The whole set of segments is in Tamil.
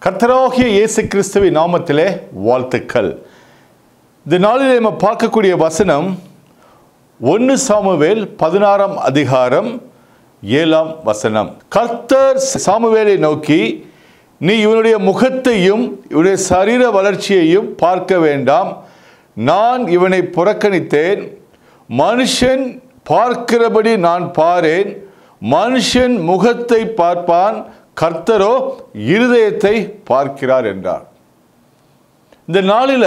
கர்த்தராகிய இயேசு கிறிஸ்துவின் நாமத்திலே வாழ்த்துக்கள் இந்த நாளில் நம்ம பார்க்கக்கூடிய வசனம் ஒன்று சாமுவேல் பதினாறாம் அதிகாரம் ஏழாம் வசனம் கர்த்தர் சாமுவேலை நோக்கி நீ இவனுடைய முகத்தையும் இவனுடைய சரீர வளர்ச்சியையும் பார்க்க வேண்டாம் நான் இவனை புறக்கணித்தேன் மனுஷன் பார்க்கிறபடி நான் பாரேன் மனுஷன் முகத்தை பார்ப்பான் கர்த்தரோ இருதயத்தை பார்க்கிறார் என்றார் இந்த நாளில்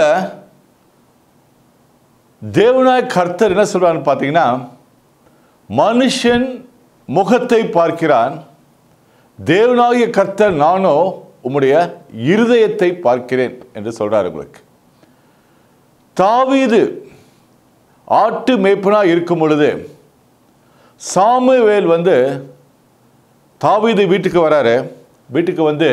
தேவனாய் கர்த்தர் என்ன சொல்றான்னு பார்த்தீங்கன்னா மனுஷன் முகத்தை பார்க்கிறான் தேவனாகிய கர்த்தர் நானோ உம்முடைய இருதயத்தை பார்க்கிறேன் என்று சொல்றார் உங்களுக்கு தாவீது ஆட்டு மேய்ப்பனா இருக்கும் பொழுது சாமுவேல் வந்து தாவீது வீட்டுக்கு வராரு வீட்டுக்கு வந்து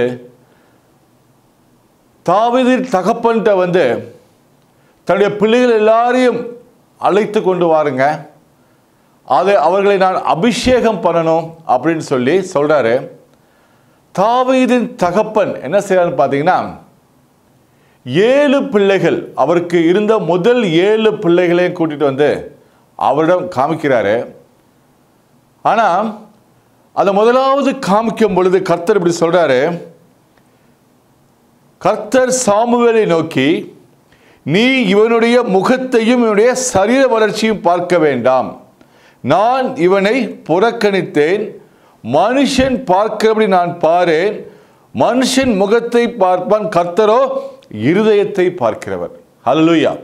தாவீது தகப்பன்கிட்ட வந்து தன்னுடைய பிள்ளைகள் எல்லாரையும் அழைத்து கொண்டு வாருங்க அதை அவர்களை நான் அபிஷேகம் பண்ணணும் அப்படின்னு சொல்லி சொல்றாரு தாவீதின் தகப்பன் என்ன செய்யறான்னு பார்த்தீங்கன்னா ஏழு பிள்ளைகள் அவருக்கு இருந்த முதல் ஏழு பிள்ளைகளையும் கூட்டிட்டு வந்து அவரிடம் காமிக்கிறாரு ஆனால் அதை முதலாவது காமிக்கும் பொழுது கர்த்தர் இப்படி சொல்றாரு கர்த்தர் சாமுவேலை நோக்கி நீ இவனுடைய முகத்தையும் இவனுடைய சரீர வளர்ச்சியும் பார்க்க வேண்டாம் நான் இவனை புறக்கணித்தேன் மனுஷன் பார்க்கிறபடி நான் பாரேன் மனுஷன் முகத்தை பார்ப்பான் கர்த்தரோ இருதயத்தை பார்க்கிறவர் ஹalleluya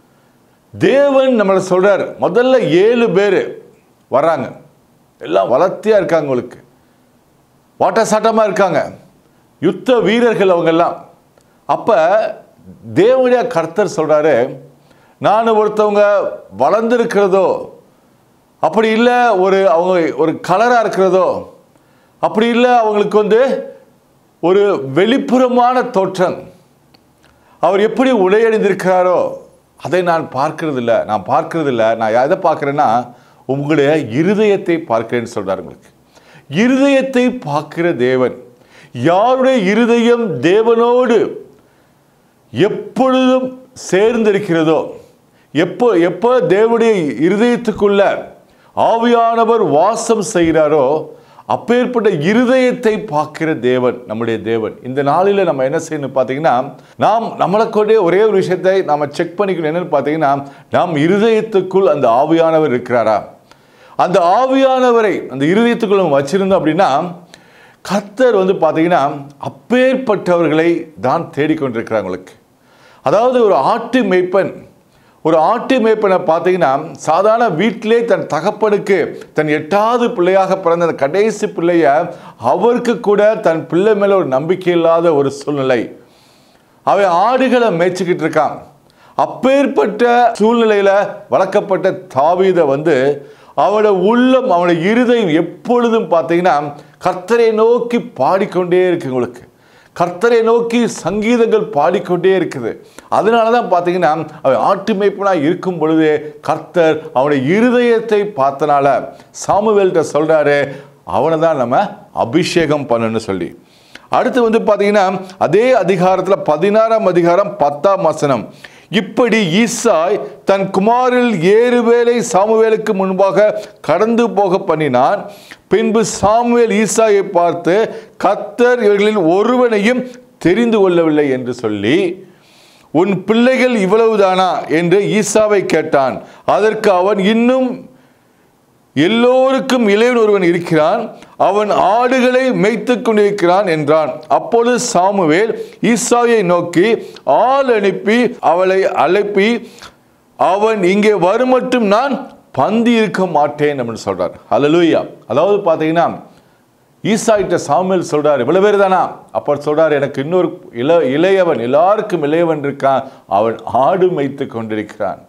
தேவன் நம்மளை சொல்றார் முதல்ல ஏழு பேர் வர்றாங்க எல்லாம் வளர்த்தியா இருக்காங்க உங்களுக்கு வாட்ட சாட்டமாக இருக்காங்க யுத்த வீரர்கள் அவங்கெல்லாம் அப்போ தேவனுடைய கர்த்தர் சொல்கிறாரு நான் ஒருத்தவங்க வளர்ந்துருக்கிறதோ அப்படி இல்லை ஒரு அவங்க ஒரு கலராக இருக்கிறதோ அப்படி இல்லை அவங்களுக்கு வந்து ஒரு வெளிப்புறமான தோற்றம் அவர் எப்படி உடையணிந்திருக்கிறாரோ அதை நான் பார்க்கறதில்ல நான் பார்க்கறதில்ல நான் எதை பார்க்குறேன்னா உங்களுடைய இருதயத்தை பார்க்கிறேன்னு சொல்கிறார் உங்களுக்கு இருதயத்தை பார்க்கிற தேவன் யாருடைய இருதயம் தேவனோடு எப்பொழுதும் சேர்ந்திருக்கிறதோ எப்போ எப்போ தேவனுடைய இருதயத்துக்குள்ள ஆவியானவர் வாசம் செய்கிறாரோ அப்பேற்பட்ட இருதயத்தை பார்க்கிற தேவன் நம்முடைய தேவன் இந்த நாளில் நம்ம என்ன செய்யணும் பார்த்தீங்கன்னா நாம் நம்மளை கொண்டே ஒரே ஒரு விஷயத்தை நாம் செக் பண்ணிக்கணும் என்னன்னு பார்த்தீங்கன்னா நாம் இருதயத்துக்குள் அந்த ஆவியானவர் இருக்கிறாரா அந்த ஆவியானவரை அந்த இருதயத்துக்குள்ள நம்ம வச்சிருந்தோம் அப்படின்னா கர்த்தர் வந்து பார்த்தீங்கன்னா அப்பேற்பட்டவர்களை தான் தேடிக்கொண்டிருக்கிறாங்களுக்கு அதாவது ஒரு ஆட்டு மேய்ப்பன் ஒரு ஆட்டு மேய்ப்பனை பார்த்தீங்கன்னா சாதாரண வீட்டிலே தன் தகப்பனுக்கு தன் எட்டாவது பிள்ளையாக பிறந்த அந்த கடைசி பிள்ளைய அவருக்கு கூட தன் பிள்ளை மேலே ஒரு நம்பிக்கை இல்லாத ஒரு சூழ்நிலை அவன் ஆடுகளை மேய்ச்சிக்கிட்டு இருக்கான் அப்பேற்பட்ட சூழ்நிலையில் வளர்க்கப்பட்ட தாவீதை வந்து அவனோட உள்ளம் அவனோட இருதயம் எப்பொழுதும் பார்த்தீங்கன்னா கர்த்தரை நோக்கி பாடிக்கொண்டே இருக்கு உங்களுக்கு கர்த்தரை நோக்கி சங்கீதங்கள் பாடிக்கொண்டே இருக்குது அதனால தான் பார்த்தீங்கன்னா அவன் ஆட்டு மேய்ப்பனாக இருக்கும் பொழுது கர்த்தர் அவனுடைய இருதயத்தை பார்த்தனால சாமுவேல்கிட்ட சொல்கிறாரு அவனை தான் நம்ம அபிஷேகம் பண்ணணும்னு சொல்லி அடுத்து வந்து பார்த்தீங்கன்னா அதே அதிகாரத்தில் பதினாறாம் அதிகாரம் பத்தாம் வசனம் இப்படி ஈசாய் தன் குமாரில் ஏறு வேலை சாமுவேலுக்கு முன்பாக கடந்து போக பண்ணினான் பின்பு சாமுவேல் ஈசாயை பார்த்து கத்தர் இவர்களில் ஒருவனையும் தெரிந்து கொள்ளவில்லை என்று சொல்லி உன் பிள்ளைகள் இவ்வளவுதானா என்று ஈசாவை கேட்டான் அதற்கு அவன் இன்னும் எல்லோருக்கும் இளையன் ஒருவன் இருக்கிறான் அவன் ஆடுகளை மேய்த்து கொண்டிருக்கிறான் என்றான் அப்பொழுது சாமுவேல் ஈசாயை நோக்கி ஆள் அனுப்பி அவளை அழைப்பி அவன் இங்கே வருமட்டும் நான் பந்தி இருக்க மாட்டேன் அப்படின்னு சொல்றார் ஹalleluya அதாவது பார்த்தீங்கன்னா ஈசாயிட்ட சாமுவேல் சொல்றார் இவ்வளவு பேர் தானா அப்போ சொல்றார் எனக்கு இன்னொரு இள இளையவன் எல்லாருக்கும் இளையவன் இருக்கான் அவன் ஆடு மேய்த்து கொண்டிருக்கிறான்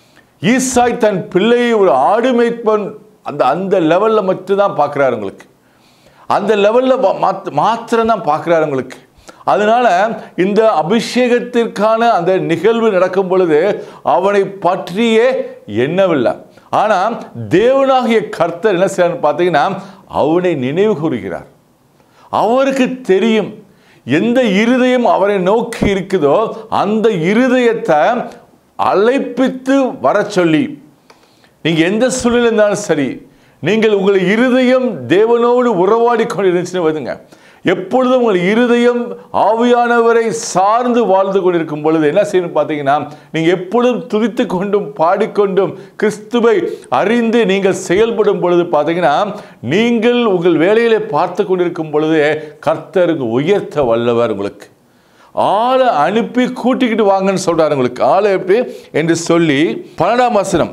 ஈசாய் தன் பிள்ளையை ஒரு ஆடு மேய்ப்பன் அந்த அந்த லெவலில் மட்டும்தான் பார்க்குறாரு உங்களுக்கு அந்த லெவலில் மாத்திரம் தான் பார்க்குறாரு உங்களுக்கு அதனால இந்த அபிஷேகத்திற்கான அந்த நிகழ்வு நடக்கும் பொழுது அவனை பற்றியே எண்ணவில்லை ஆனால் தேவனாகிய கர்த்தர் என்ன செய்யறான்னு பார்த்தீங்கன்னா அவனை நினைவு கூறுகிறார் அவருக்கு தெரியும் எந்த இருதயம் அவரை நோக்கி இருக்குதோ அந்த இருதயத்தை அழைப்பித்து வர சொல்லி நீங்க எந்த சூழ்நிலை இருந்தாலும் சரி நீங்கள் உங்கள் இருதயம் தேவனோடு உறவாடி கொண்டு இருந்துச்சுன்னு வருதுங்க எப்பொழுதும் உங்கள் இருதயம் ஆவியானவரை சார்ந்து வாழ்ந்து கொண்டிருக்கும் பொழுது என்ன செய்யணும் பார்த்தீங்கன்னா நீங்கள் எப்பொழுதும் துதித்து கொண்டும் பாடிக்கொண்டும் கிறிஸ்துவை அறிந்து நீங்கள் செயல்படும் பொழுது பார்த்தீங்கன்னா நீங்கள் உங்கள் வேலைகளை பார்த்து கொண்டிருக்கும் பொழுது கர்த்தருக்கு உயர்த்த வல்லவர் உங்களுக்கு ஆளை அனுப்பி கூட்டிக்கிட்டு வாங்கன்னு சொல்றாரு உங்களுக்கு ஆளை எப்படி என்று சொல்லி பன்னெண்டாம் வசனம்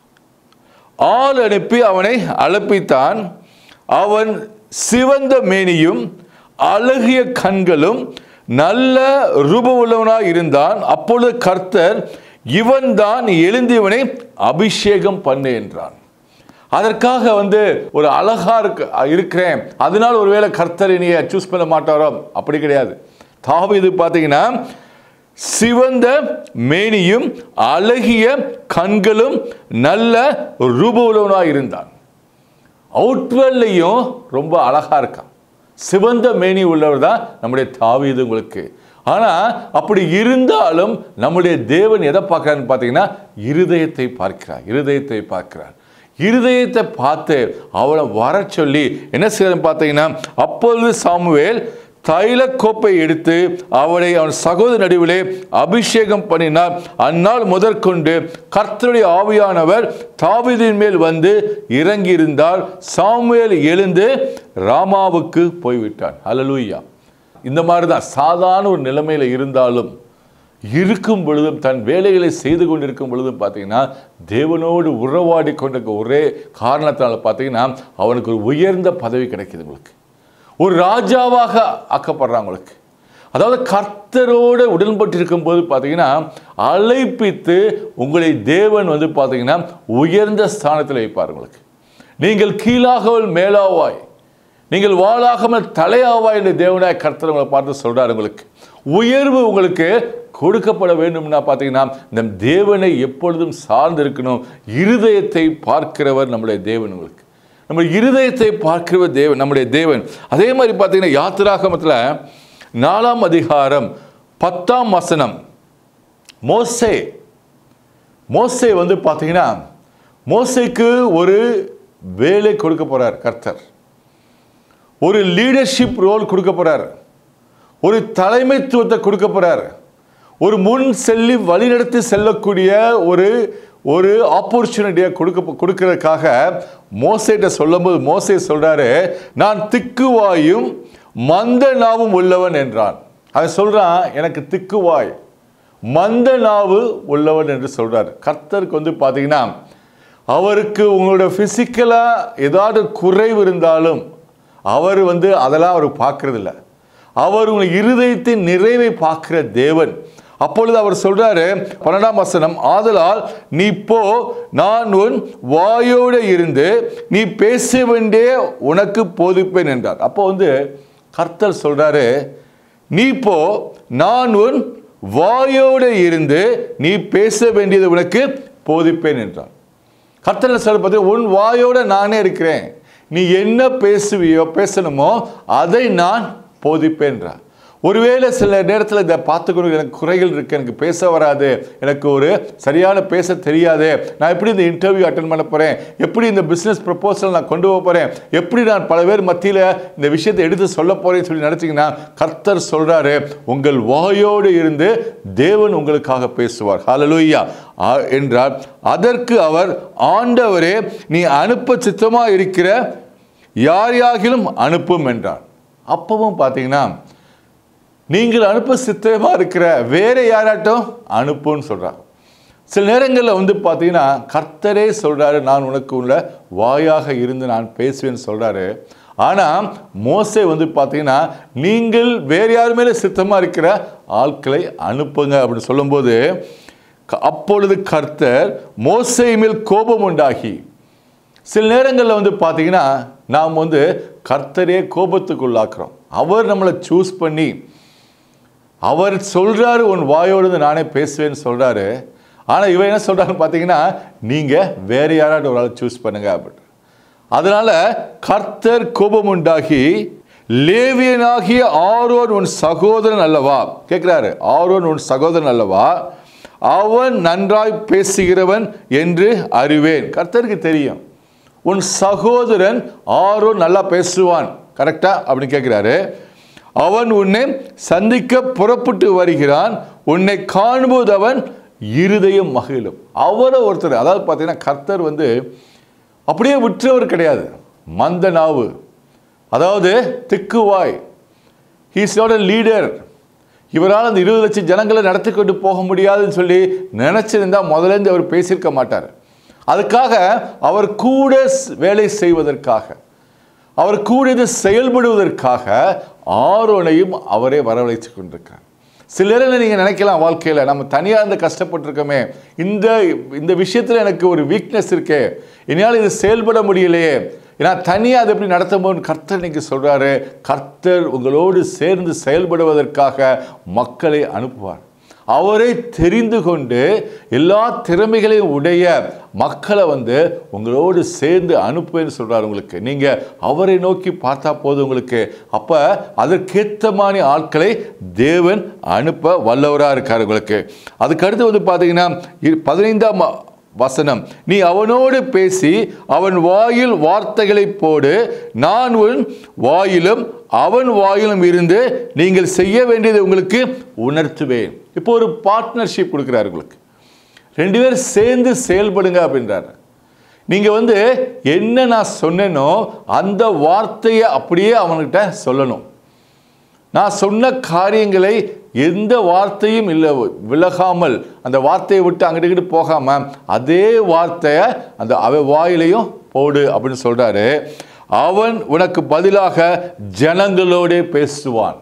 ஆள் அனுப்பி அவனை அழைப்பித்தான் அவன் சிவந்த மேனியும் அழகிய கண்களும் நல்ல ரூபமுள்ளவனாய் இருந்தான் அப்பொழுது கர்த்தர் இவன்தான் எழுந்து இவனை அபிஷேகம் பண்ணு என்றான் அதற்காக வந்து ஒரு அழகா இருக்க இருக்கிறேன் அதனால ஒருவேளை கர்த்தர் இனிய சூஸ் பண்ண மாட்டாரோ அப்படி கிடையாது தாவீது பார்த்தீங்கன்னா சிவந்த மேனியும் அழகிய கண்களும் நல்ல ரூபமுள்ளவனாய் இருந்தான் அவுட்வெல்லையும் ரொம்ப அழகா இருக்கான் சிவந்த மேனி உள்ளவர் தான் நம்முடைய தாவீது உங்களுக்கு ஆனா அப்படி இருந்தாலும் நம்முடைய தேவன் எதை பார்க்கிறான்னு பார்த்தீங்கன்னா இருதயத்தை பார்க்கிறார் இருதயத்தை பார்க்கிறார் இருதயத்தை பார்த்து அவளை வர சொல்லி என்ன செய்யறதுன்னு பார்த்தீங்கன்னா அப்பொழுது சாமுவேல் தைல கோப்பை எடுத்து அவளை அவன் சகோதர நடுவிலே அபிஷேகம் பண்ணினார் அந்நாள் முதற்கொண்டு கர்த்தருடைய ஆவியானவர் தாவீதின் மேல் வந்து இறங்கி இருந்தால் சாமுவேல் எழுந்து ராமாவுக்கு போய்விட்டான் ஹalleluya இந்த மாதிரி தான் சாதாரண ஒரு நிலைமையில இருந்தாலும் இருக்கும் பொழுதும் தன் வேலைகளை செய்து கொண்டிருக்கும் பொழுதும் பார்த்தீங்கன்னா தேவனோடு உறவாடி கொண்டிருக்க ஒரே காரணத்தினால பார்த்தீங்கன்னா அவனுக்கு ஒரு உயர்ந்த பதவி கிடைக்குது உங்களுக்கு ஒரு ராஜாவாக ஆக்கப்படுறான் உங்களுக்கு அதாவது கர்த்தரோடு உடன்பட்டிருக்கும் போது பார்த்தீங்கன்னா அழைப்பித்து உங்களை தேவன் வந்து பார்த்தீங்கன்னா உயர்ந்த ஸ்தானத்தில் வைப்பார் உங்களுக்கு நீங்கள் கீழாகவல் மேலாவாய் நீங்கள் வாழாகாமல் தலையாவாய் என்று தேவனாய் கர்த்தர் உங்களை பார்த்து சொல்றார் உங்களுக்கு உயர்வு உங்களுக்கு கொடுக்கப்பட வேண்டும்னா பார்த்தீங்கன்னா இந்த தேவனை எப்பொழுதும் சார்ந்து இருக்கணும் இருதயத்தை பார்க்கிறவர் நம்முடைய தேவன் உங்களுக்கு நம்ம இருதயத்தை பார்க்கிறவர் தேவன் நம்முடைய தேவன் அதே மாதிரி பார்த்தீங்கன்னா யாத்திராகமத்தில் நாலாம் அதிகாரம் பத்தாம் வசனம் மோசே மோசே வந்து பார்த்தீங்கன்னா மோசேக்கு ஒரு வேலை கொடுக்க போறார் கர்த்தர் ஒரு லீடர்ஷிப் ரோல் கொடுக்க போறார் ஒரு தலைமைத்துவத்தை கொடுக்க போறார் ஒரு முன் செல்லி வழிநடத்தி செல்லக்கூடிய ஒரு ஒரு ஆப்பர்ச்சுனிட்டியை கொடுக்க கொடுக்கறதுக்காக மோசேட்ட சொல்லும்போது மோசே சொல்றாரு நான் திக்குவாயும் மந்த நாவும் உள்ளவன் என்றான் அவன் சொல்றான் எனக்கு திக்குவாய் மந்த நாவு உள்ளவன் என்று சொல்றார் கர்த்தருக்கு வந்து பார்த்தீங்கன்னா அவருக்கு உங்களோட ஃபிசிக்கலாக ஏதாவது குறைவு இருந்தாலும் அவர் வந்து அதெல்லாம் அவர் பார்க்கறதில்ல அவர் உங்கள் இருதயத்தின் நிறைவை பார்க்கிற தேவன் அப்பொழுது அவர் சொல்றாரு பன்னெண்டாம் வசனம் ஆதலால் நீ போ நான் உன் வாயோடு இருந்து நீ பேச வேண்டிய உனக்கு போதிப்பேன் என்றார் அப்போ வந்து கர்த்தர் சொல்றாரு நீ போ நான் உன் வாயோடு இருந்து நீ பேச வேண்டியது உனக்கு போதிப்பேன் என்றார் கர்த்தர் சொல்ல பார்த்து உன் வாயோட நானே இருக்கிறேன் நீ என்ன பேசுவியோ பேசணுமோ அதை நான் போதிப்பேன்றார் ஒருவேளை சில நேரத்தில் இதை பார்த்துக்கணும் எனக்கு குறைகள் இருக்கு எனக்கு பேச வராது எனக்கு ஒரு சரியான பேச தெரியாது நான் எப்படி இந்த இன்டர்வியூ அட்டன் பண்ண போகிறேன் எப்படி இந்த பிஸ்னஸ் ப்ரப்போசல் நான் கொண்டு போக போகிறேன் எப்படி நான் பல பேர் மத்தியில் இந்த விஷயத்தை எடுத்து சொல்ல போகிறேன்னு சொல்லி நினச்சிங்கன்னா கர்த்தர் சொல்கிறாரு உங்கள் வாயோடு இருந்து தேவன் உங்களுக்காக பேசுவார் ஹalleluya ஆ என்றார் அதற்கு அவர் ஆண்டவரே நீ அனுப்ப சித்தமாக இருக்கிற யார் யாகிலும் அனுப்பும் என்றார் அப்பவும் பார்த்தீங்கன்னா நீங்கள் அனுப்ப சித்தமாக இருக்கிற வேற யாராட்டும் அனுப்புன்னு சொல்கிறாங்க சில நேரங்களில் வந்து பார்த்தீங்கன்னா கர்த்தரே சொல்கிறாரு நான் உனக்கு உள்ள வாயாக இருந்து நான் பேசுவேன்னு சொல்கிறாரு ஆனால் மோசே வந்து பார்த்தீங்கன்னா நீங்கள் வேறு யார் மேலே சித்தமாக இருக்கிற ஆட்களை அனுப்புங்க அப்படின்னு சொல்லும்போது க- அப்பொழுது கர்த்தர் மோசே மேல் கோபம் உண்டாகி சில நேரங்களில் வந்து பார்த்தீங்கன்னா நாம் வந்து கர்த்தரே கோபத்துக்குள்ளாக்குறோம் அவர் நம்மளை சூஸ் பண்ணி அவர் சொல்றாரு உன் வாயோடு இருந்து நானே பேசுவேன்னு சொல்றாரு ஆனால் இவன் என்ன சொல்றாருன்னு பார்த்தீங்கன்னா நீங்கள் வேற யாராவது ஒரு ஆளை சூஸ் பண்ணுங்க அப்படின்னு அதனால கர்த்தர் கோபம் உண்டாகி லேவியனாகிய ஆரோன் உன் சகோதரன் அல்லவா கேட்கிறாரு ஆரோன் உன் சகோதரன் அல்லவா அவன் நன்றாய் பேசுகிறவன் என்று அறிவேன் கர்த்தருக்கு தெரியும் உன் சகோதரன் ஆரோன் நல்லா பேசுவான் கரெக்டா அப்படின்னு கேட்கிறாரு அவன் உன்னை சந்திக்க புறப்பட்டு வருகிறான் உன்னை காணும்போது அவன் இருதயம் மகிழும் அவரை ஒருத்தர் அதாவது பார்த்தீங்கன்னா கர்த்தர் வந்து அப்படியே விற்றவர் கிடையாது மந்த நாவு அதாவது திக்குவாய் ஹீஸ் நாட் அ லீடர் இவரால் அந்த இருபது லட்சம் ஜனங்களை நடத்தி கொண்டு போக முடியாதுன்னு சொல்லி நினச்சிருந்தா முதலேருந்து அவர் பேசியிருக்க மாட்டார் அதுக்காக அவர் கூட ஸ்- வேலை செய்வதற்காக அவர் கூட இது செயல்படுவதற்காக ஆரோனையும் அவரே வரவழைத்து கொண்டிருக்கிறார் சில நேரங்களில் நீங்கள் நினைக்கலாம் வாழ்க்கையில் நம்ம தனியாக இருந்து கஷ்டப்பட்டிருக்கோமே இந்த இந்த விஷயத்தில் எனக்கு ஒரு வீக்னஸ் இருக்கே என்னால் இது செயல்பட முடியலையே ஏன்னா தனியாக அதை எப்படி நடத்தும் போது கர்த்தர் இன்னைக்கு சொல்கிறாரு கர்த்தர் உங்களோடு சேர்ந்து செயல்படுவதற்காக மக்களை அனுப்புவார் அவரை தெரிந்து கொண்டு எல்லா திறமைகளையும் உடைய மக்களை வந்து உங்களோடு சேர்ந்து அனுப்புவேன்னு சொல்றாரு உங்களுக்கு நீங்க அவரை நோக்கி பார்த்தா போதும் உங்களுக்கு அப்ப அதற்கேற்ற மாதிரி ஆட்களை தேவன் அனுப்ப வல்லவராக இருக்கார் உங்களுக்கு அதுக்கு அடுத்து வந்து பார்த்தீங்கன்னா இ- பதினைந்தாம் வ- வசனம் நீ அவனோடு பேசி அவன் வாயில் வார்த்தைகளை போடு நான் உன் வாயிலும் அவன் வாயிலும் இருந்து நீங்கள் செய்ய வேண்டியதை உங்களுக்கு உணர்த்துவேன் இப்போ ஒரு பார்ட்னர்ஷிப் கொடுக்குறாரு உங்களுக்கு ரெண்டு பேரும் சேர்ந்து செயல்படுங்க அப்படின்றாரு நீங்கள் வந்து என்ன நான் சொன்னேனோ அந்த வார்த்தையை அப்படியே அவன்கிட்ட சொல்லணும் நான் சொன்ன காரியங்களை எந்த வார்த்தையும் இல்லை விலகாமல் அந்த வார்த்தையை விட்டு அங்கிட்டு இங்கிட்டு போகாம அதே வார்த்தையை அந்த அவ வாயிலையும் போடு அப்படின்னு சொல்றாரு அவன் உனக்கு பதிலாக ஜனங்களோடே பேசுவான்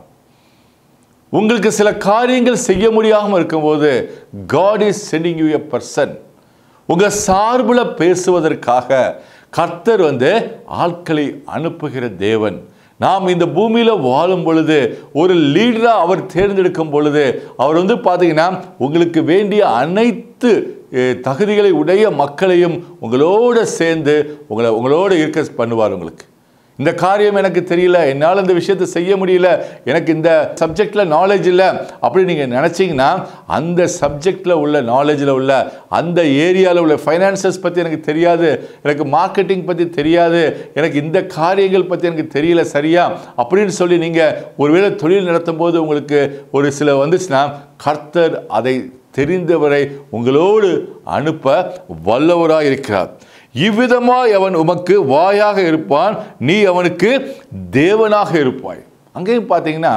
உங்களுக்கு சில காரியங்கள் செய்ய முடியாமல் இருக்கும்போது God is sending you a person உங்க சார்பில் பேசுவதற்காக கர்த்தர் வந்து ஆட்களை அனுப்புகிற தேவன் நாம் இந்த பூமியில் வாழும் பொழுது ஒரு லீடராக அவர் தேர்ந்தெடுக்கும் பொழுது அவர் வந்து பார்த்தீங்கன்னா உங்களுக்கு வேண்டிய அனைத்து அஹ், தகுதிகளை உடைய மக்களையும் உங்களோட சேர்ந்து உங்களை உங்களோட இருக்க பண்ணுவார் உங்களுக்கு இந்த காரியம் எனக்கு தெரியல என்னால் இந்த விஷயத்தை செய்ய முடியல எனக்கு இந்த சப்ஜெக்டில் நாலேஜ் இல்லை அப்படி நீங்கள் நினச்சிங்கன்னா அந்த சப்ஜெக்டில் உள்ள நாலேஜில் உள்ள அந்த ஏரியாவில் உள்ள ஃபைனான்சஸ் பற்றி எனக்கு தெரியாது எனக்கு மார்க்கெட்டிங் பற்றி தெரியாது எனக்கு இந்த காரியங்கள் பற்றி எனக்கு தெரியல சரியா அப்படின்னு சொல்லி நீங்கள் ஒருவேளை தொழில் நடத்தும் போது உங்களுக்கு ஒரு சில வந்துச்சுன்னா கர்த்தர் அதை தெரிந்தவரை உங்களோடு அனுப்ப வல்லவராக இருக்கிறார் இவ்விதமாய் அவன் உமக்கு வாயாக இருப்பான் நீ அவனுக்கு தேவனாக இருப்பாய் அங்கேயும் பார்த்தீங்கன்னா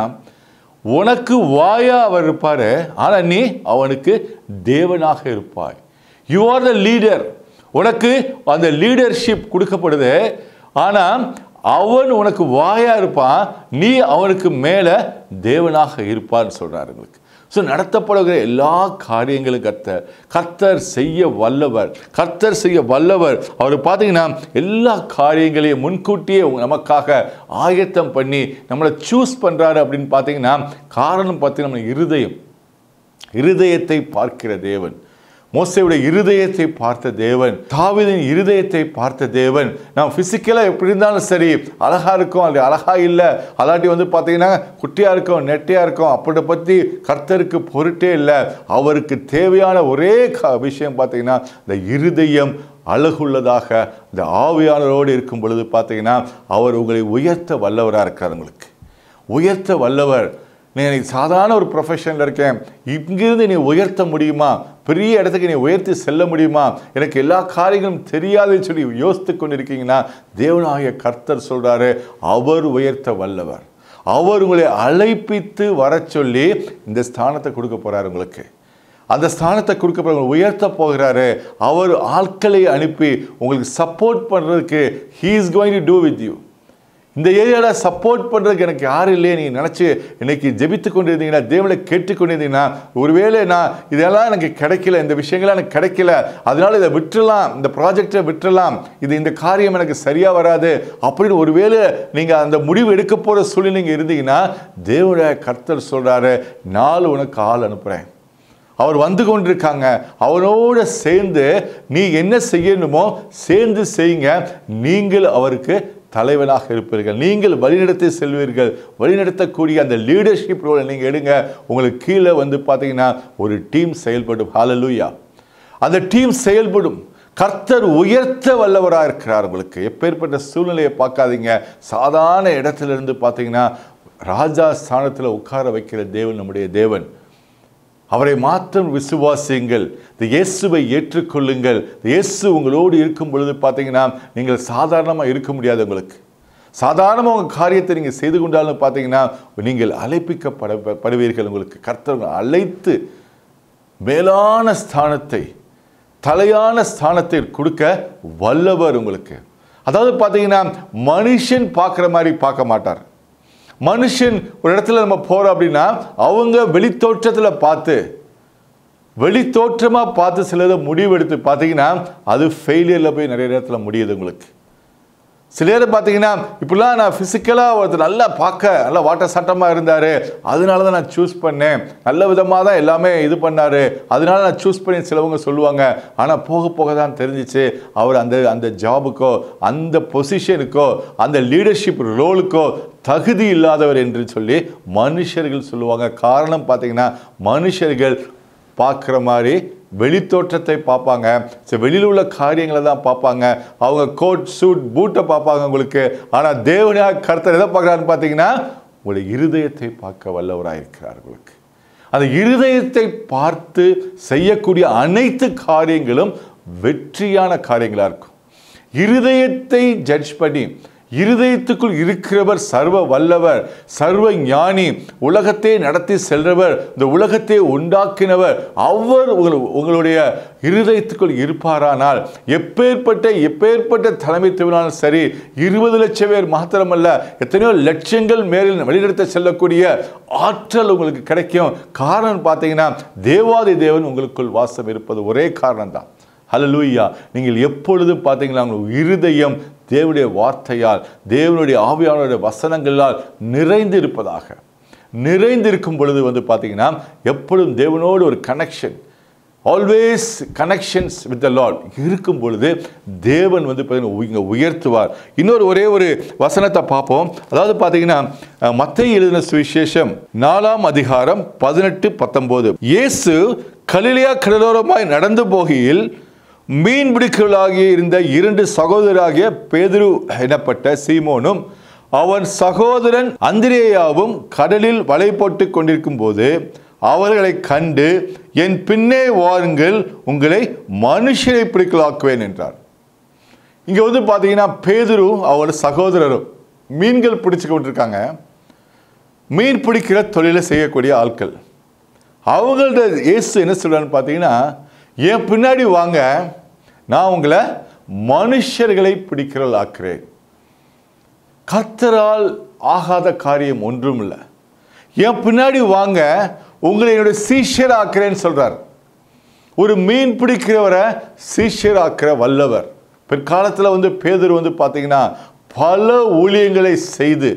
உனக்கு வாயா அவர் இருப்பாரு ஆனா நீ அவனுக்கு தேவனாக இருப்பாய் யூ ஆர் த லீடர் உனக்கு அந்த லீடர்ஷிப் கொடுக்கப்படுது ஆனா அவன் உனக்கு வாயா இருப்பான் நீ அவனுக்கு மேலே தேவனாக இருப்பான்னு சொல்றாரு உங்களுக்கு ஸோ நடத்தப்படுகிற எல்லா காரியங்களும் கர்த்தர் கர்த்தர் செய்ய வல்லவர் கர்த்தர் செய்ய வல்லவர் அவர் பார்த்தீங்கன்னா எல்லா காரியங்களையும் முன்கூட்டியே உங்க- நமக்காக ஆயத்தம் பண்ணி நம்மளை சூஸ் பண்ணுறாரு அப்படின்னு பார்த்தீங்கன்னா காரணம் பார்த்தீங்கன்னா நம்ம இருதயம் இருதயத்தை பார்க்கிற தேவன் மோசையுடைய இருதயத்தை பார்த்த தேவன் தாவீதின் இருதயத்தை பார்த்த தேவன் நான் ஃபிசிக்கலாக எப்படி இருந்தாலும் சரி அழகா இருக்கும் அது அழகா இல்லை அல்லாட்டி வந்து பார்த்தீங்கன்னா குட்டியாக இருக்கும் நெட்டையாக இருக்கும் அப்படி பற்றி கர்த்தருக்கு பொருட்டே இல்லை அவருக்கு தேவையான ஒரே க- விஷயம் பார்த்தீங்கன்னா இந்த இருதயம் அழகுள்ளதாக இந்த ஆவியானவரோடு இருக்கும் பொழுது பார்த்தீங்கன்னா அவர் உங்களை உயர்த்த வல்லவராக இருக்கார் உங்களுக்கு உயர்த்த வல்லவர் நீ எனக்கு சாதாரண ஒரு ப்ரொஃபஷனில் இருக்கேன் இங்கிருந்து நீ உயர்த்த முடியுமா பெரிய இடத்துக்கு நீ உயர்த்தி செல்ல முடியுமா எனக்கு எல்லா காரியங்களும் தெரியாதுன்னு சொல்லி யோசித்து கொண்டு இருக்கீங்கன்னா தேவனாகிய கர்த்தர் சொல்றாரு அவர் உயர்த்த வல்லவர் அவர் உங்களை அழைப்பித்து வரச் சொல்லி இந்த ஸ்தானத்தை கொடுக்க போறாரு உங்களுக்கு அந்த ஸ்தானத்தை கொடுக்க போற உயர்த்த போகிறாரு அவர் ஆட்களை அனுப்பி உங்களுக்கு சப்போர்ட் பண்ணுறதுக்கு he is going to do with you இந்த ஏரியாவில் சப்போர்ட் பண்ணுறதுக்கு எனக்கு யாரும் இல்லையே நீங்கள் நினச்சி இன்னைக்கு ஜெபித்து கொண்டு இருந்தீங்கன்னா தேவனை கேட்டுக்கொண்டு இருந்தீங்கன்னா ஒருவேளை நான் இதெல்லாம் எனக்கு கிடைக்கல இந்த விஷயங்கள்லாம் எனக்கு கிடைக்கல அதனால இதை விட்டுறலாம் இந்த ப்ராஜெக்டை விட்டுறலாம் இது இந்த காரியம் எனக்கு சரியாக வராது அப்படின்னு ஒருவேளை நீங்கள் அந்த முடிவு எடுக்க போகிற சூழ்நிலை நீங்கள் இருந்தீங்கன்னா தேவனுடைய கர்த்தர் சொல்கிறாரு நாள் உனக்கு ஆள் அனுப்புகிறேன் அவர் வந்து கொண்டிருக்காங்க அவரோட சேர்ந்து நீ என்ன செய்யணுமோ சேர்ந்து செய்யுங்க நீங்கள் அவருக்கு தலைவனாக இருப்பீர்கள் நீங்கள் வழிநடத்தி செல்வீர்கள் வழிநடத்தக்கூடிய அந்த லீடர்ஷிப் ரோலை நீங்கள் எடுங்க உங்களுக்கு கீழே வந்து பார்த்தீங்கன்னா ஒரு டீம் செயல்படும் ஹalleluya அந்த டீம் செயல்படும் கர்த்தர் உயர்த்த வல்லவராக இருக்கிறார் உங்களுக்கு எப்பேற்பட்ட சூழ்நிலையை பார்க்காதீங்க சாதாரண இடத்துல இருந்து பார்த்தீங்கன்னா ராஜா ஸ்தானத்தில் உட்கார வைக்கிற தேவன் நம்முடைய தேவன் அவரை மாத்திரம் விசுவாசியுங்கள் இந்த இயேசுவை ஏற்றுக்கொள்ளுங்கள் இந்த இயேசு உங்களோடு இருக்கும் பொழுது பார்த்தீங்கன்னா நீங்கள் சாதாரணமாக இருக்க முடியாது உங்களுக்கு சாதாரணமாக உங்கள் காரியத்தை நீங்கள் செய்து கொண்டாலும் பார்த்தீங்கன்னா நீங்கள் அழைப்பிக்கப்பட படுவீர்கள் உங்களுக்கு கர்த்தர் உங்களை அழைத்து மேலான ஸ்தானத்தை தலையான ஸ்தானத்தை கொடுக்க வல்லவர் உங்களுக்கு அதாவது பார்த்தீங்கன்னா மனுஷன் பார்க்குற மாதிரி பார்க்க மாட்டார் மனுஷன் ஒரு இடத்துல நம்ம போகிறோம் அப்படின்னா அவங்க வெளித்தோற்றத்தில் பார்த்து வெளித்தோற்றமாக பார்த்து சிலதை முடிவெடுத்து பார்த்தீங்கன்னா அது ஃபெயிலியரில் போய் நிறைய இடத்துல முடியுது உங்களுக்கு சில பேர் பார்த்தீங்கன்னா இப்படிலாம் நான் ஃபிசிக்கலாக ஒருத்தர் நல்லா பார்க்க நல்லா வாட்ட சட்டமாக இருந்தார் அதனால தான் நான் சூஸ் பண்ணேன் நல்ல விதமாக தான் எல்லாமே இது பண்ணார் அதனால நான் சூஸ் பண்ணி சிலவங்க சொல்லுவாங்க ஆனால் போக போக தான் தெரிஞ்சிச்சு அவர் அந்த அந்த ஜாபுக்கோ அந்த பொசிஷனுக்கோ அந்த லீடர்ஷிப் ரோலுக்கோ தகுதி இல்லாதவர் என்று சொல்லி மனுஷர்கள் சொல்லுவாங்க காரணம் பார்த்தீங்கன்னா மனுஷர்கள் பார்க்குற மாதிரி வெளித்தோற்றத்தை பார்ப்பாங்க சரி வெளியில் உள்ள காரியங்களை தான் பார்ப்பாங்க அவங்க கோட் சூட் பூட்டை பார்ப்பாங்க உங்களுக்கு ஆனால் தேவனியாக கருத்தர் எதை பார்க்குறாருன்னு பார்த்தீங்கன்னா உங்களுடைய இருதயத்தை பார்க்க வல்லவராக இருக்கிறார் உங்களுக்கு அந்த இருதயத்தை பார்த்து செய்யக்கூடிய அனைத்து காரியங்களும் வெற்றியான காரியங்களாக இருக்கும் இருதயத்தை ஜட்ஜ் பண்ணி இருதயத்துக்குள் இருக்கிறவர் சர்வ வல்லவர் சர்வ ஞானி உலகத்தை நடத்தி செல்றவர் இந்த உலகத்தை உண்டாக்கினவர் அவர் உங்கள் உங்களுடைய இருதயத்துக்குள் இருப்பாரானால் எப்பேற்பட்ட எப்பேற்பட்ட தலைமைத்துவனாலும் சரி இருபது லட்சம் பேர் மாத்திரமல்ல எத்தனையோ லட்சங்கள் மேலில் வழிநடத்த செல்லக்கூடிய ஆற்றல் உங்களுக்கு கிடைக்கும் காரணம் பார்த்தீங்கன்னா தேவாதி தேவன் உங்களுக்குள் வாசம் இருப்பது ஒரே காரணம்தான் ஹalleluya நீங்கள் எப்பொழுதும் பார்த்தீங்களா உங்கள் இருதயம் தேவனுடைய வார்த்தையால் தேவனுடைய ஆவியானுடைய வசனங்களால் நிறைந்து இருப்பதாக நிறைந்திருக்கும் பொழுது வந்து பார்த்தீங்கன்னா எப்பொழுதும் தேவனோடு ஒரு connection always connections with the Lord இருக்கும் பொழுது தேவன் வந்து பார்த்தீங்கன்னா இங்கே உயர்த்துவார் இன்னொரு ஒரே ஒரு வசனத்தை பார்ப்போம் அதாவது பார்த்தீங்கன்னா மத்திய எழுதின சுவிசேஷம் நாலாம் அதிகாரம் பதினெட்டு பத்தொம்போது இயேசு கலிலியா கடலோரமாய் நடந்து போகையில் மீன் பிடிக்கலாகிய இருந்த இரண்டு சகோதராகிய பேதுரு எனப்பட்ட சீமோனும் அவன் சகோதரன் அந்திரேயாவும் கடலில் வலை போட்டு கொண்டிருக்கும் போது அவர்களை கண்டு என் பின்னே வாருங்கள் உங்களை மனுஷரை பிடிக்கலாக்குவேன் என்றார் இங்கே வந்து பார்த்தீங்கன்னா பேதுரு அவரோட சகோதரரும் மீன்கள் பிடிச்சு கொண்டிருக்காங்க மீன் பிடிக்கிற தொழிலை செய்யக்கூடிய ஆட்கள் அவங்கள்ட்ட இயேசு என்ன சொல்கிறான்னு பார்த்தீங்கன்னா என் பின்னாடி வாங்க நான் உங்களை மனுஷர்களை பிடிக்கிறவள் ஆக்குறேன் கர்த்தரால் ஆகாத காரியம் ஒன்றும் இல்லை என் பின்னாடி வாங்க உங்களை என்னுடைய சீஷர் ஆக்குறேன்னு சொல்றார் ஒரு மீன் பிடிக்கிறவரை சீஷர் ஆக்கிற வல்லவர் பிற்காலத்தில் வந்து பேதர் வந்து பார்த்தீங்கன்னா பல ஊழியங்களை செய்து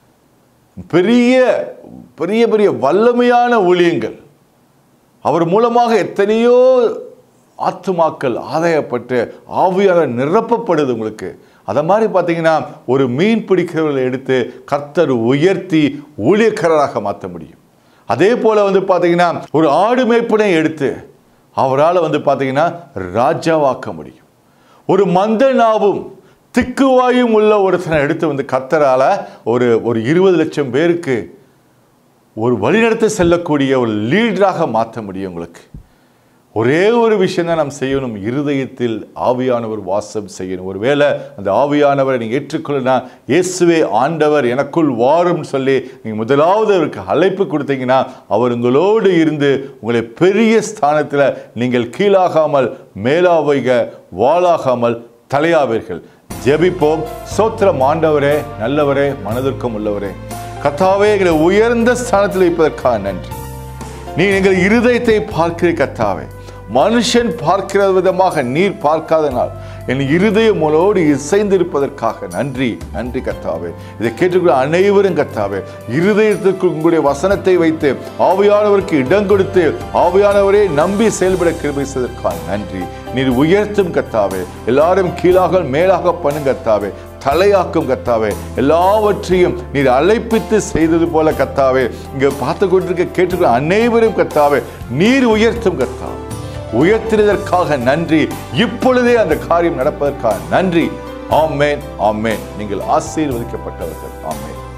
பெரிய பெரிய பெரிய வல்லமையான ஊழியங்கள் அவர் மூலமாக எத்தனையோ ஆத்துமாக்கள் ஆதாயப்பட்டு ஆவியாளர் நிரப்பப்படுது உங்களுக்கு அதை மாதிரி பார்த்தீங்கன்னா ஒரு மீன் பிடிக்கிறவர்களை எடுத்து கர்த்தர் உயர்த்தி ஊழியக்காரராக மாற்ற முடியும் அதே போல் வந்து பார்த்தீங்கன்னா ஒரு ஆடு மேய்ப்பனை எடுத்து அவரால் வந்து பார்த்தீங்கன்னா ராஜாவாக்க முடியும் ஒரு மந்த நாவும் திக்குவாயும் உள்ள ஒருத்தனை எடுத்து வந்து கர்த்தரால ஒரு ஒரு இருபது லட்சம் பேருக்கு ஒரு வழிநடத்த செல்லக்கூடிய ஒரு லீடராக மாற்ற முடியும் உங்களுக்கு ஒரே ஒரு விஷயம் தான் நாம் செய்யணும் இருதயத்தில் ஆவியானவர் வாசம் செய்யணும் ஒருவேளை அந்த ஆவியானவரை நீங்கள் ஏற்றுக்கொள்ளனா இயேசுவே ஆண்டவர் எனக்குள் வாரும்னு சொல்லி நீங்கள் முதலாவது அவருக்கு அழைப்பு கொடுத்தீங்கன்னா அவர் உங்களோடு இருந்து உங்களை பெரிய ஸ்தானத்தில் நீங்கள் கீழாகாமல் மேலாவைக வாழாகாமல் தலையாவீர்கள் ஜெபிப்போம் சோத்திரம் ஆண்டவரே நல்லவரே மனதிற்கும் உள்ளவரே கத்தாவே எங்களை உயர்ந்த ஸ்தானத்தில் வைப்பதற்காக நன்றி நீ எங்கள் இருதயத்தை பார்க்கிற கத்தாவே மனுஷன் பார்க்கிற விதமாக நீர் பார்க்காதனால் என் இருதயம் உங்களோடு இசைந்திருப்பதற்காக நன்றி நன்றி கத்தாவே இதை கேட்டுக்கொள்ள அனைவரும் கத்தாவே இருதயத்திற்கு உங்களுடைய வசனத்தை வைத்து ஆவியானவருக்கு இடம் கொடுத்து ஆவியானவரே நம்பி செயல்பட கிருபை செய்வதற்காக நன்றி நீர் உயர்த்தும் கத்தாவே எல்லாரும் கீழாக மேலாக பண்ணும் கத்தாவே தலையாக்கும் கத்தாவே எல்லாவற்றையும் நீர் அழைப்பித்து செய்தது போல கத்தாவே இங்க பார்த்து கொண்டிருக்க கேட்டுக்கிற அனைவரும் கத்தாவே நீர் உயர்த்தும் கத்தாவே உயர்த்தினதற்காக நன்றி இப்பொழுதே அந்த காரியம் நடப்பதற்காக நன்றி ஆமேன் ஆமேன் நீங்கள் ஆசீர்வதிக்கப்பட்டவர்கள் ஆமேன்